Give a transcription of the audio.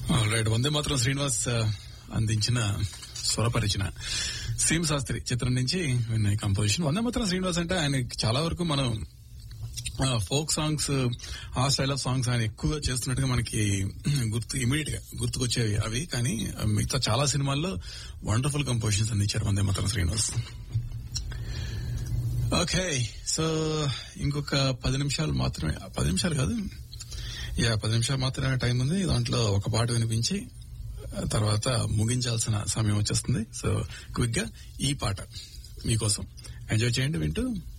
right వందే మాత్రం శ్రీనివాస్ ఆ, అందించిన స్వరపరిచిన సీమ్ శాస్త్రి చిత్రం నుంచి విన్న కంపోజిషన్ వందే మాత్రం శ్రీనివాస్ అంటే ఆయన చాలా వరకు మనం ఫోక్ సాంగ్స్ ఆ స్టైల్ ఆఫ్ సాంగ్స్ ఆయన ఎక్కువగా చేస్తున్నట్టుగా మనకి గుర్తు ఇమీడియట్ గా గుర్తుకొచ్చేవి అవి కానీ మిగతా చాలా సినిమాల్లో వండర్ఫుల్ కంపోజిషన్స్ అందించారు వందే మాత్రం శ్రీనివాస్ ఓకే సో ఇంకొక పది నిమిషాలు మాత్రమే పది నిమిషాలు కాదు యా పది నిమిషాలు మాత్రమే టైం ఉంది దాంట్లో ఒక పాట వినిపించి ఆ తర్వాత ముగించాల్సిన సమయం వచ్చేస్తుంది సో క్విక్ గా ఈ పాట మీకోసం ఎంజాయ్ చేయండి వింటూ